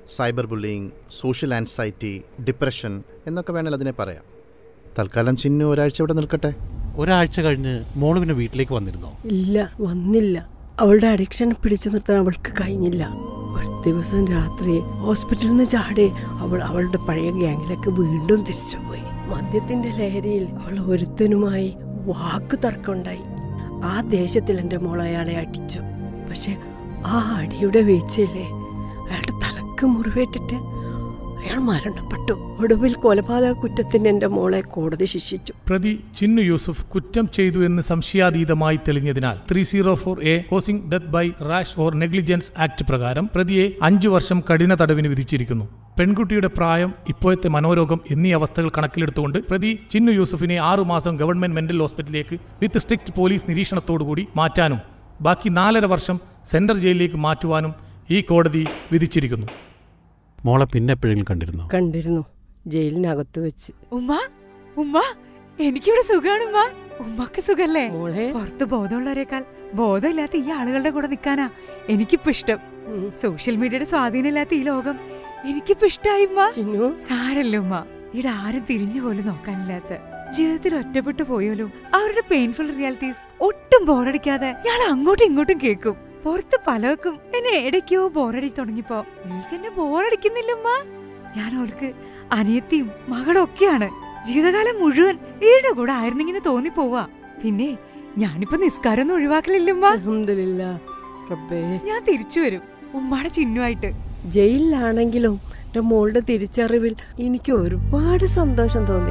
cyber bullying social anxiety depression എന്നൊക്കെ വേണേൽ അതിനെ പറയാം തൽക്കാലം ചിന്നു ഒരാഴ്ച ഇവിടെ നിൽക്കട്ടെ ഒരാഴ്ച കഴിഞ്ഞ് മോള് പിന്നെ വീട്ടിലേക്ക് വന്നിരുന്നോ ഇല്ല വന്നില്ല അവളുടെ അഡിക്ഷൻ പിടിച്ചു നിർത്താൻ അവൾക്ക് കഴിഞ്ഞില്ല ഒരു ദിവസം രാത്രി ഹോസ്പിറ്റലിൽ നിന്ന് ചാടി അവൾ അവളുടെ പഴയ ഗ്യാങ്ങിലേക്ക് വീണ്ടും തിരിച്ചുപോയി മദ്യത്തിന്റെ ലഹരിയിൽ അവൾ ഒരുത്തനുമായി വാക്ക് തർക്കമുണ്ടായി ആ ദേശത്തിൽ എൻ്റെ മോൾ അയാളെ അടിച്ചു പക്ഷെ ആ അടിയുടെ വീഴ്ചയില്ലേ അയാളുടെ തലക്ക് മുറിവേറ്റിട്ട് അയാൾ മരണപ്പെട്ടു ഒടുവിൽ കൊലപാതക കുറ്റത്തിന് എൻ്റെ മോളെ കോടതി ശിക്ഷിച്ചു പ്രതി ചിന്നു യൂസുഫ് കുറ്റം ചെയ്തു എന്ന് സംശയാതീതമായി തെളിഞ്ഞതിനാൽ three zero four A causing death by rash or negligence act പ്രകാരം പ്രതിയെ അഞ്ചു വർഷം കഠിന തടവിന് വിധിച്ചിരിക്കുന്നു പെൺകുട്ടിയുടെ പ്രായം ഇപ്പോഴത്തെ മനോരോഗം എന്നീ അവസ്ഥകൾ കണക്കിലെടുത്തുകൊണ്ട് പ്രതി ചിന്നു യൂസുഫിനെ ആറുമാസം ഗവൺമെന്റ് മെന്റൽ ഹോസ്പിറ്റലിലേക്ക് വിത്ത് സ്ട്രിക്ട് പോലീസ് നിരീക്ഷണത്തോടുകൂടി മാറ്റാനും ബാക്കി നാലര വർഷം സെൻട്രൽ ജയിലിലേക്ക് മാറ്റുവാനും ഈ കോടതി വിധിച്ചിരിക്കുന്നു മോളെ പിന്നെ എപ്പോഴെങ്കിലും കണ്ടിരുന്നോ കണ്ടിരുന്നു ജയിലിനകത്ത് വെച്ച് ഉമ്മ ഉമ്മ എനിക്കിവിടെ സുഖാണ് ഉമ്മ ഉമ്മക്ക് സുഖല്ലേ മോളെ പുറത്ത് ബോധമുള്ളവരെക്കാൾ ബോധമില്ലാത്ത ഈ ആളുകളുടെ കൂടെ നിൽക്കാനാ എനിക്കിപ്പോ ഇഷ്ടം സോഷ്യൽ മീഡിയയുടെ സ്വാധീനമില്ലാത്ത ഈ ലോകം എനിക്കിപ്പോ ഇഷ്ടായി ഉമ്മ ചിന്നു സാരല്ല ഉമ്മ ഇവിടെ ആരും തിരിഞ്ഞു പോലും നോക്കാനില്ലാത്ത ജീവിതത്തിൽ ഒറ്റപ്പെട്ടു പോയാലും അവരുടെ പെയിൻഫുൾ റിയാലിറ്റീസ് ഒട്ടും ബോറടിക്കാതെ ഞാൻ അങ്ങോട്ടും ഇങ്ങോട്ടും കേൾക്കും പുറത്ത് പലർക്കും എന്നെ ഇടയ്ക്കോ ബോറടി തുടങ്ങിയപ്പോ എനിക്ക് എന്നെ ബോറടിക്കുന്നില്ല ഉമ്മ ഞാൻ അവൾക്ക് അനിയത്തിയും മകളും ഒക്കെയാണ് ജീവിതകാലം മുഴുവൻ ഈയുടെ കൂടെ ആയിരുന്നെങ്കിന്ന് തോന്നിപ്പോവാ പിന്നെ ഞാനിപ്പോ നിസ്കാരമൊന്നും ഒഴിവാക്കലില്ല ഉമ്മ അൽഹംദുലില്ലാ റബ്ബേ ഞാൻ തിരിച്ചു വരും ഉമ്മയുടെ ചിഹ്നമായിട്ട് ജയിലിലാണെങ്കിലും എൻ്റെ മോളുടെ തിരിച്ചറിവിൽ എനിക്ക് ഒരുപാട് സന്തോഷം തോന്നി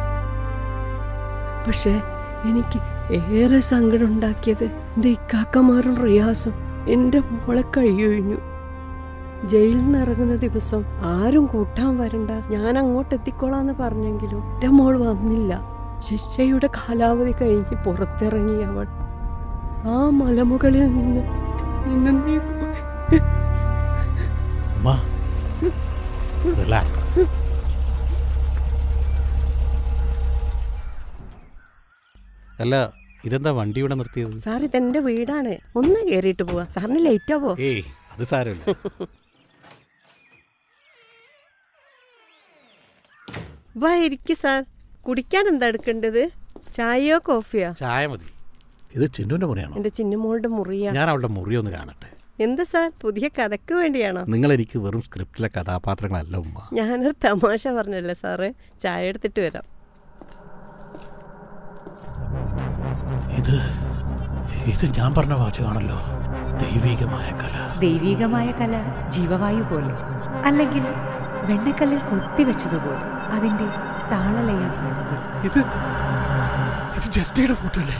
പക്ഷേ എനിക്ക് ഏറെ സങ്കടം ഉണ്ടാക്കിയത് എൻ്റെ ഇക്കാക്കമാരും റിയാസും എൻ്റെ മോളെ കഴിയൊഴിഞ്ഞു ജയിലിൽ നിന്ന് ഇറങ്ങുന്ന ദിവസം ആരും കൂട്ടാൻ വരണ്ട ഞാൻ അങ്ങോട്ട് എത്തിക്കോളാന്ന് പറഞ്ഞെങ്കിലും എൻ്റെ മോൾ വന്നില്ല ശിക്ഷയുടെ കാലാവധി കഴിഞ്ഞ് പുറത്തിറങ്ങി അവൾ ആ മലമുകളിൽ നിന്ന് ഇന്ന് നീ റിലാക്സ് അല്ല ഇതെന്താ വണ്ടി ഇവിടെ നിർത്തിയത് സാർ ഇതെന്റെ വീടാണ് ഒന്ന് കേറിയിട്ട് പോവാ സാറിന് ലേറ്റ് ആവോ ഏയ് അത് സാരമില്ല വാ ഇരിക്ക് സാർ കുടിക്കാൻ എന്താ എടുക്കേണ്ടത് ചായയോ കോഫിയോ ചായ മതി ഇത് ചിന്നുവിന്റെ മുറിയാണോ എന്റെ ചിന്നുമോളുടെ മുറിയാ ഞാൻ അവളുടെ മുറി ഒന്ന് കാണട്ടെ എന്താ സാർ പുതിയ കഥക്ക് വേണ്ടിയാണോ നിങ്ങൾ എനിക്ക് വെറും സ്ക്രിപ്റ്റിലെ കഥാപാത്രങ്ങളല്ല ഉമ്മ ഞാനൊരു തമാശ പറഞ്ഞല്ലേ സാറ് ചായ എടുത്തിട്ട് വരാം ഇത് ഇത് ഞാൻ പറഞ്ഞ വാചകമാണല്ലോ ദൈവികമായ കല ദൈവീകമായ കല ജീവവായു പോലെ അല്ലെങ്കിൽ വെണ്ണക്കല്ലിൽ കൊത്തിവെച്ചതുപോലെ അതിന്റെ താളലയ ഭംഗിയിൽ ഇത് ഇത് ജസ്റ്റിയുടെ ഫോട്ടോ അല്ലേ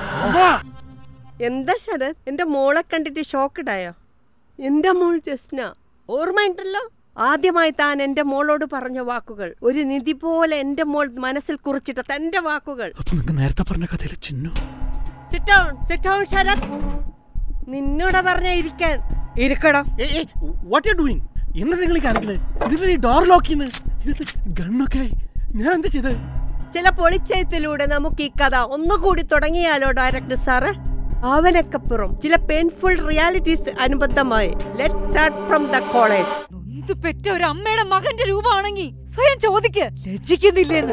എന്താ ശരത് എന്റെ മോളെ കണ്ടിട്ട് ഷോക്കിടായോ എന്റെ മോൾ ജസ്ന ഓർമ്മയുണ്ടല്ലോ ആദ്യമായി താൻ എന്റെ മോളോട് പറഞ്ഞ വാക്കുകൾ ഒരു നിധി പോലെ എന്റെ മോൾ മനസ്സിൽ കുറിച്ചിട്ട തന്റെ വാക്കുകൾ അത് നിങ്ങൾ നേരത്തെ പറഞ്ഞ കഥയിൽ Chinnu Sit down, sit down, Sarath നിന്നോട് പറഞ്ഞ ഇരിക്കാൻ ഇരിക്കടോ വാട്ട് യു ഡൂയിങ് എന്താ നിങ്ങൾ കാണിക്കണത് ഇതിൽ ഡോർ ലോക്ക് ചെയ്യുന്നത് ഗണ്ണൊക്കെ ഞാൻ എന്താ ചെയ്ത് ചില പൊളിച്ചയത്തിലൂടെ നമുക്ക് ഈ കഥ ഒന്നുകൂടി തുടങ്ങിയാലോ ഡയറക്ടർ സാറ് അവനക്കപ്പുറം ചില പെയിൻഫുൾ റിയാലിറ്റീസ് അനുബന്ധമായി let start from the college നൊന്ത് പെറ്റ ഒരു അമ്മയുടെ മകന്റെ രൂപമാണെങ്കിൽ സ്വയം ചോദിക്ക് ലജ്ജിക്കുന്നില്ലേന്ന്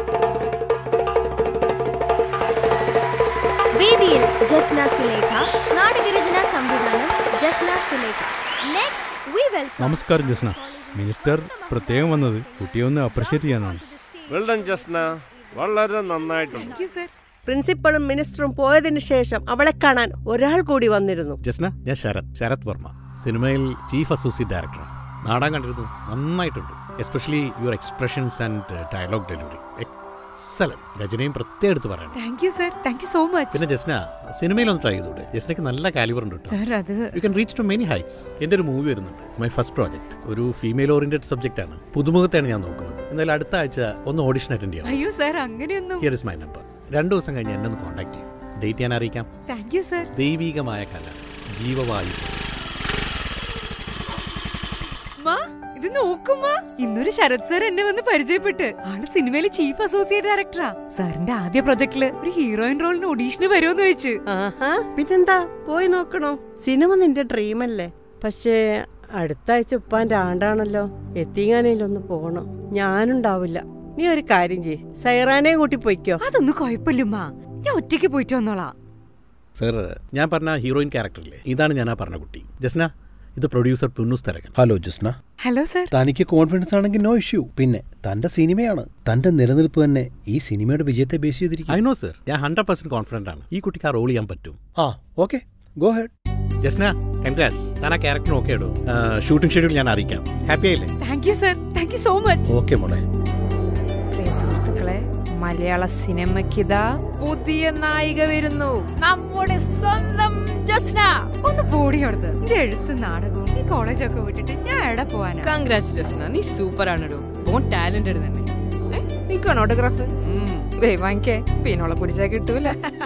വേദിയിൽ ജസ്ന സുലേഖ നാടകരചന സംവിധാനം Jasna Sulekha next we welcome നമസ്കാരം ജസ്ന മിനിസ്റ്റർ പ്രത്യേകം വന്നത് കുട്ടിയെ ഒന്ന് അപ്രിഷ്യേറ്റ് ചെയ്യാനാണ് വെൽഡൺ ജസ്ന വളരെ നന്നായിട്ടുണ്ട് പ്രിൻസിപ്പളും മിനിസ്റ്ററും പോയതിനു ശേഷം അവളെ കാണാൻ ഒരാൾ കൂടി വന്നിരുന്നു ജസ്ന ഞാൻ ശരത് ശരത് വർമ്മ സിനിമയിൽ ചീഫ് അസോസിയേറ്റ് ഡയറക്ടർ നാടകം കണ്ടിരുന്നു നന്നായിട്ടുണ്ട് especially your expressions and dialogue delivery excellent രചനയും പ്രത്യേകം എടുത്ത് പറയണം thank you sir thank you so much പിന്നെ ജസ്ന സിനിമയിൽ ഒന്ന് ട്രൈ ചെയ്തൂടെ ജസ്നയ്ക്ക് നല്ല കാലിബർ ഉണ്ട് കേട്ടോ സർ അത് you can reach to many heights എൻ്റെ ഒരു മൂവി വരുന്നുണ്ട് മൈ ഫസ്റ്റ് പ്രോജക്റ്റ് ഒരു ഫീമെയിൽ ഓറിയന്റഡ് സബ്ജക്റ്റ് ആണ് പുതുമുഖത്തെയാണ് ഞാൻ നോക്കുന്നത് എന്നാലും അടുത്ത ആഴ്ച ഒന്ന് ഓഡിഷൻ അറ്റൻഡ് ചെയ്യാം അയ്യോ സർ അങ്ങനെയൊന്നും ഹിയർ ഇസ് മൈ നമ്പർ രണ്ടു ദിവസം കഴിഞ്ഞ് എന്നെ ഒന്ന് കോൺടാക്ട് ചെയ്യും ഡേറ്റ് ഞാൻ അറിയിക്കാം താങ്ക് യു സർ ദൈവികമായ കല ജീവവായു മാ ഇത് നോക്കുമ്മ ഇന്നൊരു ശരത് സാർ എന്നെ വന്ന് പരിചയപ്പെട്ട് ആള് സിനിമയിലെ ചീഫ് അസോസിയേറ്റ് ഡയറക്ടറാ സാറിന്റെ ആദ്യ പ്രൊജക്ടില് ഒരു ഹീറോയിൻ റോളിന് ഓഡീഷന് വരുമെന്ന് ചോദിച്ചു ആഹാ പിന്നെന്താ പോയി നോക്കണോ സിനിമ നിന്റെ ഡ്രീം അല്ലേ പക്ഷേ അടുത്ത ആഴ്ച ഉപ്പാന്റെ ആണ്ടാണല്ലോ എത്തിങ്ങാനയിലൊന്ന് പോണം ഞാനുണ്ടാവില്ല നീ ഒരു കാര്യം ചെയ് സൈറാനെ കൂട്ടി പൊയ്ക്കോ അതൊന്നും കുഴപ്പമില്ലുമ്മ ഞാൻ ഒറ്റയ്ക്ക് പോയിട്ട് വന്നോളാം സർ ഞാൻ പറഞ്ഞ ഹീറോയിൻ ക്യാരക്ടറില്ലേ ഇതാണ് ഞാൻ ആ പറഞ്ഞ കുട്ടി ജസ്ന ഇത് producer Punnoose Tharakan hello Jasna hello sir തനിക്ക് കോൺഫിഡൻസ് ആണെങ്കിൽ നോ ഇഷ്യൂ പിന്നെ തന്റെ സിനിമയാണ് തന്റെ നിലനിൽപ്പ് തന്നെ ഈ സിനിമയുടെ വിജയത്തെ ബേസ് ചെയ്തിരിക്കും ഐ നോ സർ ഞാൻ ഹൺഡ്രഡ് പെർസെന്റ് കോൺഫിഡന്റ് ആണ് ഈ കുട്ടിക്ക് ആ റോൾ ചെയ്യാൻ പറ്റും ആ okay go ahead Jasna congrats ഞാൻ ആ ക്യാരക്ടർ ഓക്കെ ഇടും ഷൂട്ടിംഗ് ഷെഡ്യൂൾ ഞാൻ അറിയിക്കാം ഹാപ്പി ആയില്ലേ thank you sir thank you so much okay മോളെ പ്രിയ സുഹൃത്തുക്കളെ മലയാള സിനിമയ്ക്കിതാ പുതിയ നായിക വരുന്നു നമ്മുടെ സ്വന്തം ജസ്ന ഒന്ന് ബോഡി കൊടുത്ത് എന്റെ എഴുത്ത് നാടകവും ഈ കോളേജൊക്കെ വിട്ടിട്ട് ഞാൻ എവിടെ പോവാനാ കൺഗ്രാറ്റ്സ് ജസ്ന നീ സൂപ്പർ ആണെടോ ബോൺ ടാലന്റഡ് തന്നെ നീക്കാണ് ഓട്ടോഗ്രാഫ് വേ വാങ്ങിക്കേ പിന്നോളെ പിടിച്ചാ കിട്ടൂല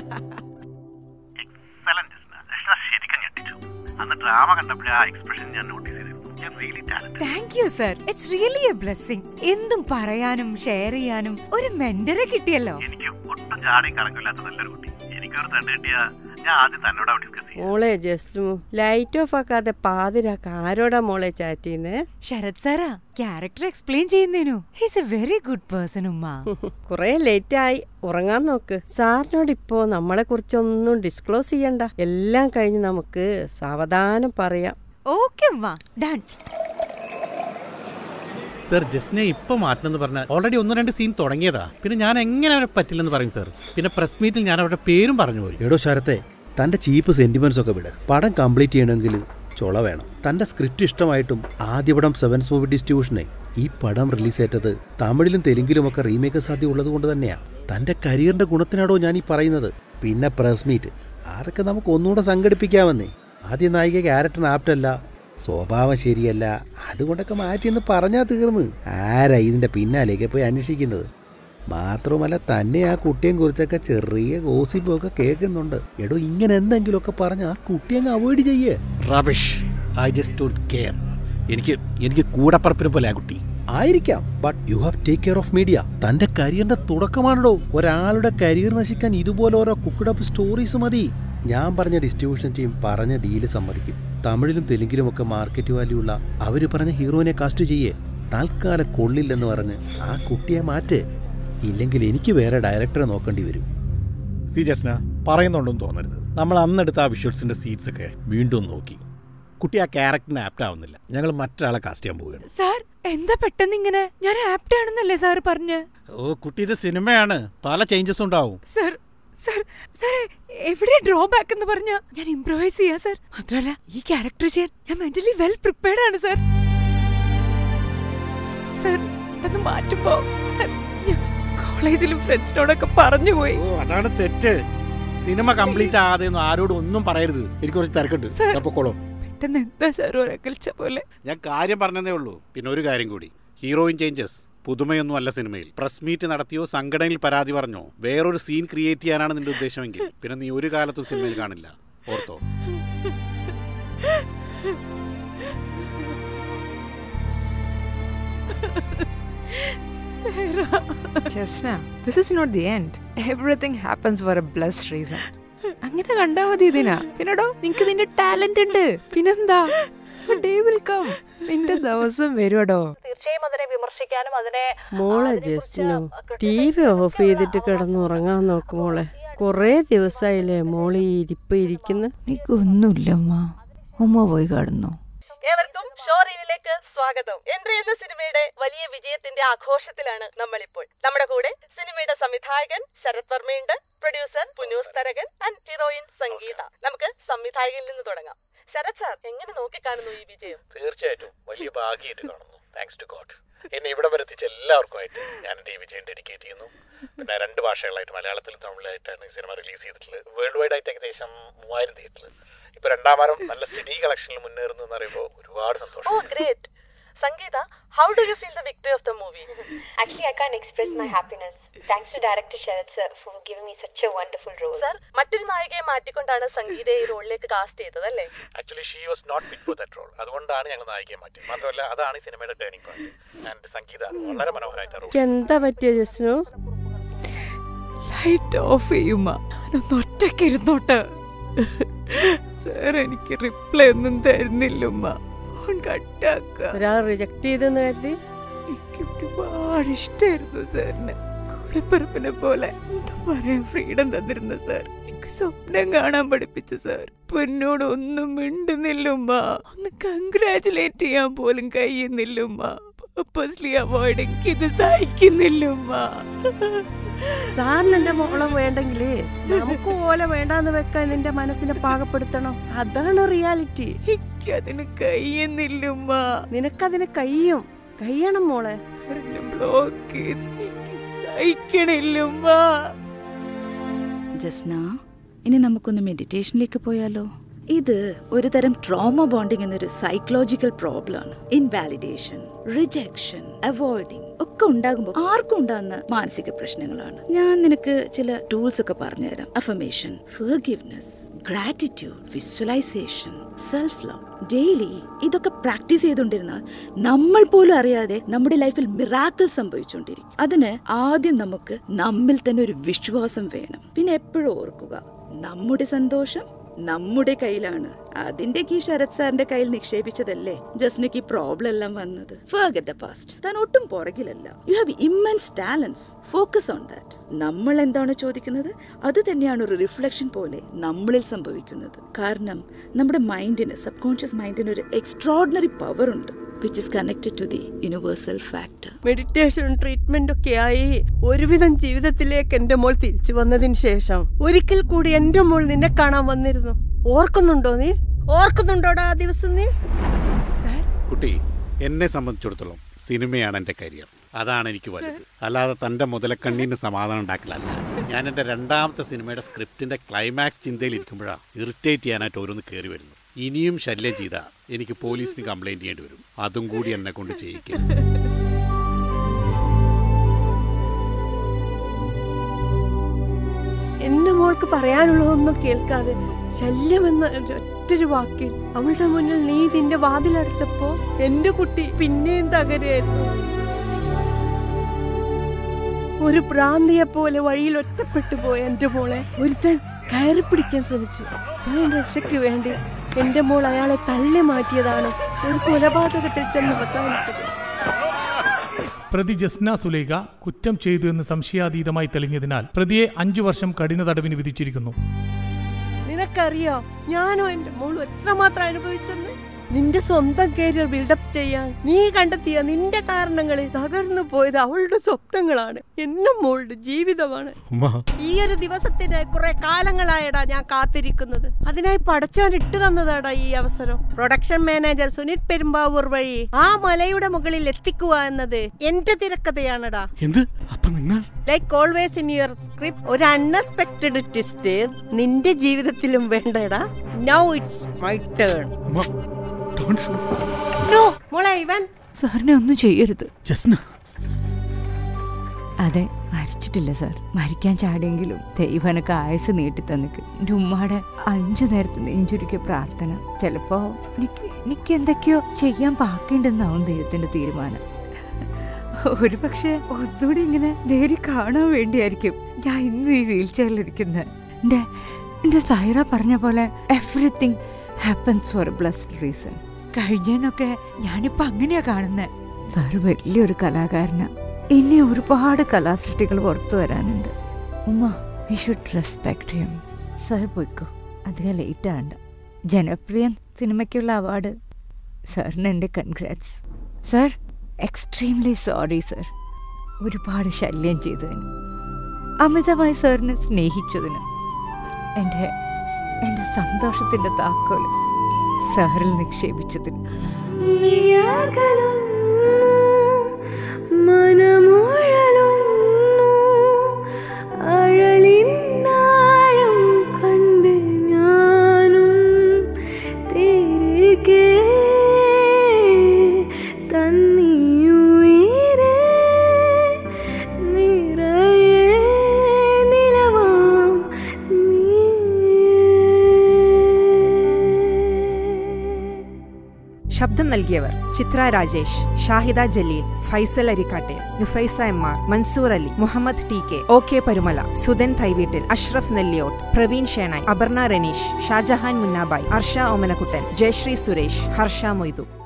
ശരിക്കും ഞെട്ടിച്ചു അന്ന് ഡ്രാമ കണ്ടപ്പോഴേ ആ എക്സ്പ്രഷൻ ഞാൻ നോട്ടീസ് ചെയ്തിരുന്നു really talent thank you sir it's really a blessing എന്തും പറയാനും ഷെയർ ചെയ്യാനും ഒരു മെന്ററെ കിട്ടിയല്ലോ എനിക്ക് ഒട്ടും ചാടിയും കറക്കില്ലാത്ത നല്ലൊരു കുട്ടി എനിക്കൊരു തന്നെ കിട്ടിയ ഞാൻ ആദ്യം തന്നോടാ ഡിസ്കസ് ചെയ്യും മോളെ ജസ്ലു ലൈറ്റ് ഓഫ് ആക്കാതെ പാതിരാക്ക് ആരോടാ മോളെ ചാറ്റ് ചെയ്യുന്നേ ശരത് സാറാ ക്യാരക്ടർ എക്സ്പ്ലെയിൻ ചെയ്യുന്നതിനു he's a very good person ഉമ്മ കുറെ ലേറ്റ് ആയി ഉറങ്ങാൻ നോക്ക് സാറിനോട് ഇപ്പോ നമ്മളെ കുറിച്ചൊന്നും ഡിസ്ക്ലോസ് ചെയ്യണ്ട എല്ലാം കഴിഞ്ഞ് നമുക്ക് സാവധാനം പറയാം ഓക്കെ ഉമ്മ ഡൺ സർ ജസ്നെ ഇപ്പൊ മാറ്റണമെന്ന് പറഞ്ഞാൽ ഓൾറെഡി ഒന്ന് രണ്ട് സീൻ തുടങ്ങിയതാ പിന്നെ ഞാൻ എങ്ങനെ അവരെ പറ്റില്ലെന്ന് പറയും സർ പിന്നെ പ്രസ് മീറ്റിൽ ഞാൻ അവരുടെ പേരും പറഞ്ഞു പോയി എടോ ശരത്തെ തന്റെ ചീപ്പ് സെന്റിമെന്റ്സ് ഒക്കെ വിട് പടം കംപ്ലീറ്റ് ചെയ്യണമെങ്കിൽ ചൊള വേണം തന്റെ സ്ക്രിപ്റ്റ് ഇഷ്ടമായിട്ടും ആദ്യ പടം സെവൻസ് മൂവി ഡിസ്ട്രിബ്യൂഷനെ ഈ പടം റിലീസ് ചെയ്തത് തമിഴിലും തെലുങ്കിലും ഒക്കെ റീമേക്ക് സാധ്യത ഉള്ളത് കൊണ്ട് തന്നെയാ തന്റെ കരിയറിന്റെ ഗുണത്തിനാടോ ഞാൻ ഈ പറയുന്നത് പിന്നെ പ്രസ് മീറ്റ് അതൊക്കെ നമുക്ക് ഒന്നുകൂടെ സംഘടിപ്പിക്കാമെന്നേ ആദ്യ നായിക ക്യാരക്ടറിന് ആപ്റ്റല്ല സ്വഭാവം ശരിയല്ല അതുകൊണ്ടൊക്കെ മാറ്റിയെന്ന് പറഞ്ഞാൽ തീർന്ന് ആരാ ഇതിന്റെ പിന്നാലേക്ക് പോയി അന്വേഷിക്കുന്നത് മാത്രമല്ല തന്നെ ആ കുട്ടിയെ കുറിച്ചൊക്കെ ചെറിയ ഗോസിപ്പൊക്കെ കേൾക്കുന്നുണ്ട് എടോ ഇങ്ങനെ എന്തെങ്കിലുമൊക്കെ പറഞ്ഞ് ആ കുട്ടിയെ അങ്ങ് അവോയ്ഡ് ചെയ്യേ rubbish I just don't care എനിക്ക് എനിക്ക് കൂടപ്പറപ്പിനെ പോലെ ആ കുട്ടി ആയിരിക്കാം but you have take care of media തന്റെ കരിയറിന്റെ തുടക്കമാണല്ലോ ഒരാളുടെ കരിയർ നശിക്കാൻ ഇതുപോലെ ഓരോ കുക്കഡപ്പ് സ്റ്റോറീസ് മതി ഞാൻ പറഞ്ഞ ഡിസ്ട്രിബ്യൂഷൻ ടീം പറഞ്ഞ ഡീല് സമ്മതിക്കും തമിഴിലും തെലുങ്കിലും ഒക്കെ മാർക്കറ്റ് വാല്യൂ ഉള്ള അവര് പറഞ്ഞ ഹീറോയിനെ കാസ്റ്റ് ചെയ്യേ തൽക്കാലം കൊള്ളില്ലെന്ന് പറഞ്ഞ് ആ കുട്ടിയെ മാറ്റ് ഇല്ലെങ്കിൽ എനിക്ക് വേറെ ഡയറക്ടറെ നോക്കേണ്ടി വരും സി ജസ്ന പറയുന്നുണ്ടെന്ന് തോന്നരുത് നമ്മൾ അന്നെടുത്ത ആ വിഷ്വൽസിന്റെ സീറ്റ്സ് ഒക്കെ വീണ്ടും നോക്കി കുട്ടി ആ ക്യാരക്ടറിന് ആപ്റ്റ് ആവുന്നില്ല ഞങ്ങൾ മറ്റൊരാളെ കാസ്റ്റ് ചെയ്യാൻ പോവുകയാണ് സാർ എന്താ പെട്ടെന്ന് ഇങ്ങനെ ഞാൻ ആപ്റ്റ് ആണെന്നല്ലേ സാർ പറഞ്ഞ് ഓ കുട്ടി ഇത് സിനിമയാണ് പല ചേഞ്ചസ് ഉണ്ടാവും സർ സർ സാർ എവിടെ ഡ്രോബാക്ക് എന്ന് പറഞ്ഞ ഞാൻ ഇംപ്രവൈസ് ചെയ്യാ സർ മാത്രമല്ല ഈ ക്യാരക്ടർ ചെയ്യാൻ ഞാൻ മെന്റലി വെൽ പ്രിപ്പയർഡ് ആണ് സർ സർ പെട്ടെന്ന് മാറ്റുമ്പോ സർ ഞാൻ കോളേജിലും ഫ്രണ്ട്സിനോടൊക്കെ പറഞ്ഞു പോയി ഓ അതാണ് തെറ്റ് സിനിമ കംപ്ലീറ്റ് ആകാതെ ഒന്നും ആരോടും ഒന്നും പറയരുത് എനിക്ക് കുറച്ച് തിരക്കുണ്ട് ഞാൻ പൊക്കോളൂ പെട്ടെന്ന് എന്താ സാർ ഒരകൽച്ച പോലെ ഞാൻ കാര്യം പറഞ്ഞതേ ഉള്ളൂ പിന്നെ ഒരു കാര്യം കൂടി ഹീറോയിൻ ചേഞ്ചസ് പുതുമയൊന്നും അല്ല സിനിമയിൽ പ്രസ് മീറ്റ് നടത്തിയോ സംഘടനയിൽ പരാതി പറഞ്ഞോ വേറൊരു സീൻ ക്രിയേറ്റ് ചെയ്യാനാണ് നിന്റെ ഉദ്ദേശമെങ്കിൽ പിന്നെ നീ ഒരു കാലത്തും സിനിമയിൽ കാണില്ല ഓർത്തോ Jasna this is not the end everything happens for a bless reason അങ്ങനെ കണ്ടാ മതി ഇതിനാ പിന്നെടോ നിനക്ക് നിന്റെ ടാലന്റ് ഉണ്ട് പിന്നെന്താ ഡേ വിൽ കം നിന്റെ ദിവസം വരുവടോ തീർച്ചയായും അതിനെ വിമർശിക്കാനും അതിനെ മോളെ ജസ്റ്റിനു ടി വി ഓഫ് ചെയ്തിട്ട് കിടന്നുറങ്ങാൻ നോക്ക് മോളെ കൊറേ ദിവസമായില്ലേ മോള് ഈ ഇരിപ്പ് ഇരിക്കുന്നു എനിക്കൊന്നുമില്ല ഉമ്മ ഉമ്മ പോയി കടന്നു ഏവർക്കും ഷോ റീലിലേക്ക് സ്വാഗതം എൻട്രി എന്ന സിനിമയുടെ വലിയ വിജയത്തിന്റെ ആഘോഷത്തിലാണ് നമ്മളിപ്പോൾ നമ്മുടെ കൂടെ സിനിമയുടെ സംവിധായകൻ ശരത് വർമ്മയുണ്ട് producer Punnoose Tharakan and heroine Sangeetha നമുക്ക് സംവിധായകനിൽ നിന്ന് തുടങ്ങാം ശരത് സാർ എങ്ങനെ നോക്കിക്കാണുന്നു ഈ വിജയം തീർച്ചയായിട്ടും വലിയ ഭാഗ്യമായിട്ട് കാണുന്നു താങ്ക്സ് ടു ഗോഡ് എന്നെ ഇവിടെ വരെ എത്തിച്ച എല്ലാവർക്കുമായിട്ട് ഞാൻ എൻ്റെ ഈ വിജയം ഡെഡിക്കേറ്റ് ചെയ്യുന്നു പിന്നെ രണ്ട് ഭാഷകളായിട്ട് മലയാളത്തിലും തമിഴിലായിട്ടാണ് ഈ സിനിമ റിലീസ് ചെയ്തിട്ടുള്ളത് വേൾഡ് വൈഡ് ആയിട്ട് ഏകദേശം മൂവായിരം തിയേറ്ററിൽ ഇപ്പൊ രണ്ടാം വാരം നല്ല സ്റ്റഡി കളക്ഷനിൽ മുന്നേറുന്നു എന്ന് പറയുമ്പോൾ ഒരുപാട് ഓ സന്തോഷം great Sangeetha how do you feel the victory of the movie Actually, I can't express my happiness. Thanks to director Sharad sir for giving me such a wonderful role. Sir മറ്റൊരു നായികയെ മാറ്റിക്കൊണ്ടാണ് സംഗീതയെ ഈ റോളിലേക്ക് കാസ്റ്റ് ചെയ്തത് അല്ലേ actually she was not fit for that role അതുകൊണ്ടാണ് ഞങ്ങൾ നായികയെ മാറ്റിയത് മാത്രമല്ല അതാണ് ഈ സിനിമയുടെ ടേണിംഗ് പോയിന്റ് ആൻഡ് സംഗീത വളരെ മനോഹരമായിട്ട് റോൾ എന്താ പറ്റിയ ജസ്റ്റിനു ലൈറ്റ് ഓഫ് ചെയ്യുമ്മ ഞാനൊന്ന് ഒറ്റയ്ക്ക് ഇരുന്നോട്ടെ സാർ എനിക്ക് റിപ്ലൈ ഒന്നും തരുന്നില്ല ഉമ്മ ഫോൺ കട്ടാക്കുക ഒരാൾ റിജക്ട് ചെയ്തെന്ന് കരുതി എനിക്ക് ഒരുപാട് ഇഷ്ടമായിരുന്നു സാറിന് കൂടെപ്പിറപ്പിനെ പോലെ എന്താ പറയാൻ ഫ്രീഡം തന്നിരുന്ന സാർ എനിക്ക് സ്വപ്നം കാണാൻ പഠിപ്പിച്ച സാർ ഇപ്പൊ എന്നോട് ഒന്നും മിണ്ടുന്നില്ലുമ്മ ഒന്ന് കൺഗ്രാചുലേറ്റ് ചെയ്യാൻ പോലും കഴിയുന്നില്ലുമ്മ പർപ്പസ്ലി അവോയ്ഡ് എനിക്കിത് സഹിക്കുന്നില്ലുമ്മ സാറിന് എന്റെ മോളെ വേണ്ടെങ്കില് നമുക്ക് ഓലെ വേണ്ടാന്ന് വെക്കാൻ നിന്റെ മനസ്സിനെ പാകപ്പെടുത്തണം അതാണ് റിയാലിറ്റി എനിക്കതിന് കഴിയുന്നില്ലുമ്മ നിനക്കതിന് കഴിയും കഴിയണം മോളെ ബ്ലോക്ക് ചെയ്ത് എനിക്ക് സഹിക്കണില്ലുമ്മ ജസ്ന ഇനി നമുക്കൊന്ന് മെഡിറ്റേഷനിലേക്ക് പോയാലോ ഇത് ഒരു തരം ട്രോമ ബോണ്ടിങ് എന്നൊരു സൈക്കോളജിക്കൽ പ്രോബ്ലം ആണ് ഇൻവാലിഡേഷൻ റിജക്ഷൻ അവോയ്ഡിങ് ഒക്കെ ഉണ്ടാകുമ്പോൾ ആർക്കും ഉണ്ടാകുന്ന മാനസിക പ്രശ്നങ്ങളാണ് ഞാൻ നിനക്ക് ചില ടൂൾസ് ഒക്കെ പറഞ്ഞുതരാം affirmation forgiveness gratitude visualisation self love daily ഇതൊക്കെ പ്രാക്ടീസ് ചെയ്തുകൊണ്ടിരുന്നാൽ നമ്മൾ പോലും അറിയാതെ നമ്മുടെ ലൈഫിൽ മിറാക്കിൾ സംഭവിച്ചുകൊണ്ടിരിക്കും അതിന് ആദ്യം നമുക്ക് നമ്മിൽ തന്നെ ഒരു വിശ്വാസം വേണം പിന്നെ എപ്പോഴും ഓർക്കുക നമ്മുടെ സന്തോഷം നമ്മുടെ കയ്യിലാണ് അതിന്റെ കീ ശരത് സാറിന്റെ കയ്യിൽ നിക്ഷേപിച്ചതല്ലേ ജസ്നക്ക് ഈ പ്രോബ്ലം എല്ലാം വന്നത് ഫർഗറ്റ് ദ പാസ്റ്റ് താൻ ഒട്ടും പുറകിലല്ല you have immense talents focus on that നമ്മൾ എന്താണ് ചോദിക്കുന്നത് അത് തന്നെയാണ് ഒരു റിഫ്ലക്ഷൻ പോലെ നമ്മളിൽ സംഭവിക്കുന്നത് കാരണം നമ്മുടെ മൈൻഡിന് സബ് കോൺഷ്യസ് മൈൻഡിന് ഒരു എക്സ്ട്രോർഡിനറി പവർ ഉണ്ട് which is connected to the universal factor meditation treatment ഒക്കെ ആയി ഒരുവിധം ജീവിതത്തിലേക്ക് എന്റെ മോൾ തിരിച്ചു വന്നതിന് ശേഷം ഒരിക്കൽ കൂടി എന്റെ മോൾ നിന്നെ കാണാൻ വന്നിരുന്നു ഓർക്കുന്നുണ്ടോ നീ ഓർക്കുന്നുണ്ടോടാ ആ ദിവസം നീ കുട്ടി എന്നെ സംബന്ധിച്ചിടത്തോളം സിനിമയാണ് എൻ്റെ കരിയർ അതാണ് എനിക്ക് വലുത് അല്ലാതെ തൻ്റെ മുതലക്കണ്ണീന് സമാധാനം ഉണ്ടാക്കലല്ല ഞാൻ എൻ്റെ രണ്ടാമത്തെ സിനിമയുടെ സ്ക്രിപ്റ്റിൻ്റെ ക്ലൈമാക്സ് ചിന്തയിൽ ഇരിക്കുമ്പോഴാണ് ഇറിറ്റേറ്റ് ചെയ്യാനായിട്ട് ഓരോന്ന് കയറി വരുന്നു ഇനിയും ശല്യം ചെയ്താൽ എനിക്ക് പോലീസിന് കംപ്ലൈൻറ്റ് ചെയ്യേണ്ടി വരും അതും കൂടി എന്നെ കൊണ്ട് ചെയ്യിക്കും എന്റെ മോൾക്ക് പറയാനുള്ളതൊന്നും കേൾക്കാതെ ശല്യമെന്ന ഒറ്റൊരു വാക്കിൽ അവളുടെ മുന്നിൽ നീ നിന്റെ വാതിലടച്ചപ്പോ എന്റെ കുട്ടി പിന്നെയും തകരായിരുന്നു ഒരു ഭ്രാന്തിയെ പോലെ വഴിയിൽ ഒറ്റപ്പെട്ടു പോയ എന്റെ മോളെ ഒരുത്തൻ കയറി പിടിക്കാൻ ശ്രമിച്ചു സ്വയം രക്ഷയ്ക്ക് വേണ്ടി എന്റെ മോൾ അയാളെ തള്ളി മാറ്റിയതാണ് ഒരു കൊലപാതകത്തിൽ ചെന്ന് അവസാനിച്ചത് പ്രതി ജസ്ന സുലേഖ കുറ്റം ചെയ്തു എന്ന് സംശയാതീതമായി തെളിഞ്ഞതിനാൽ പ്രതിയെ അഞ്ചു വർഷം കഠിന തടവിന് വിധിച്ചിരിക്കുന്നു നിനക്കറിയോ ഞാനോ എന്റെ മോളും എത്രമാത്രം അനുഭവിച്ചെന്ന് നിന്റെ സ്വന്തം കരിയർ ബിൽഡപ്പ് ചെയ്യാൻ നീ കണ്ടെത്തിയ നിന്റെ കാരണങ്ങളിൽ തകർന്നു പോയത് അവളുടെ സ്വപ്നങ്ങളാണ് എന്നെ മോളുടെ ജീവിതമാണ് ഈ ഒരു ദിവസത്തിനായി കുറെ കാലങ്ങളായടാ ഞാൻ കാത്തിരിക്കുന്നത് അതിനായി പടച്ചവൻ ഇട്ടു തന്നതാടാ ഈ അവസരം പ്രൊഡക്ഷൻ മാനേജർ സുനിൽ പെരുമ്പാവൂർ വഴി ആ മലയുടെ മുകളിൽ എത്തിക്കുക എന്നത് എന്റെ തിരക്കഥയാണടാ എന്ത് അപ്പൊ നിങ്ങൾ like always in your script ഒരു അൺഎക്സ്പെക്ടഡ് ട്വിസ്റ്റ് നിന്റെ ജീവിതത്തിലും വേണ്ടടാ now it's my turn no മോളെ ഇവൻ സാറിനെ ഒന്നും ചെയ്യരുത് ജസ്ന അതെ മരിച്ചിട്ടില്ല സാർ മരിക്കാൻ ചാടിയെങ്കിലും ദൈവം എനക്ക് ആയുസ് നീട്ടി തന്നിക്ക് എൻ്റെ ഉമ്മയുടെ അഞ്ചു നേരത്തെ നെഞ്ചുരുക്കിയ പ്രാർത്ഥന ചിലപ്പോ എനിക്ക് എനിക്ക് എന്തൊക്കെയോ ചെയ്യാൻ ബാക്കിയുണ്ടെന്നാവും ദൈവത്തിന്റെ തീരുമാനം ഒരു പക്ഷേ ഒന്നുകൂടി ഇങ്ങനെ നേരി കാണാൻ വേണ്ടിയായിരിക്കും ഞാൻ ഇന്നും ഈ വീൽ ചെയറിലിരിക്കുന്നത് എൻ്റെ എൻ്റെ സൈറ പറഞ്ഞ പോലെ everything happens for a blessed reason കഴിഞ്ഞതിനൊക്കെ ഞാനിപ്പോ അങ്ങനെയാ കാണുന്നത് സാറ് വലിയൊരു കലാകാരനാ ഇനി ഒരുപാട് കലാസൃഷ്ടികൾ പുറത്തു വരാനുണ്ട് ഉമ്മ we should respect him sir പോയിക്കോ അധികം ലേറ്റ് ആണ്ട ജനപ്രിയ സിനിമയ്ക്കുള്ള അവാർഡ് സാറിന് എൻ്റെ congrats sir extremely sorry sir ഒരുപാട് ശല്യം ചെയ്തതിന് അമിതമായി സാറിനെ സ്നേഹിച്ചതിന് എൻ്റെ എൻ്റെ സന്തോഷത്തിൻ്റെ താക്കോല് സാറിൽ നിക്ഷേപിച്ചതിന് മനമുഴലുന്നു അഴലിന്നാഴം കണ്ട് ഞാനും തിരികെ തന്നിയുയിരെ നിറയെ നിലവാം ശബ്ദം നൽകിയവർ ചിത്ര രാജേഷ് ഷാഹിദ ജലീൽ ഫൈസൽ അരിക്കാട്ടെ Nufaisa M R Mansoor Ali Muhammad T K O K Parumala Sudhan തൈവീട്ടിൽ അഷ്റഫ് നെല്ലിയോട്ട് പ്രവീൺ ഷേണായ് അപർണ റനീഷ് ഷാജഹാൻ മുന്നാബായ് ഹർഷ ഓമനക്കുട്ടൻ ജയശ്രീ സുരേഷ് ഹർഷ മൊയ്തു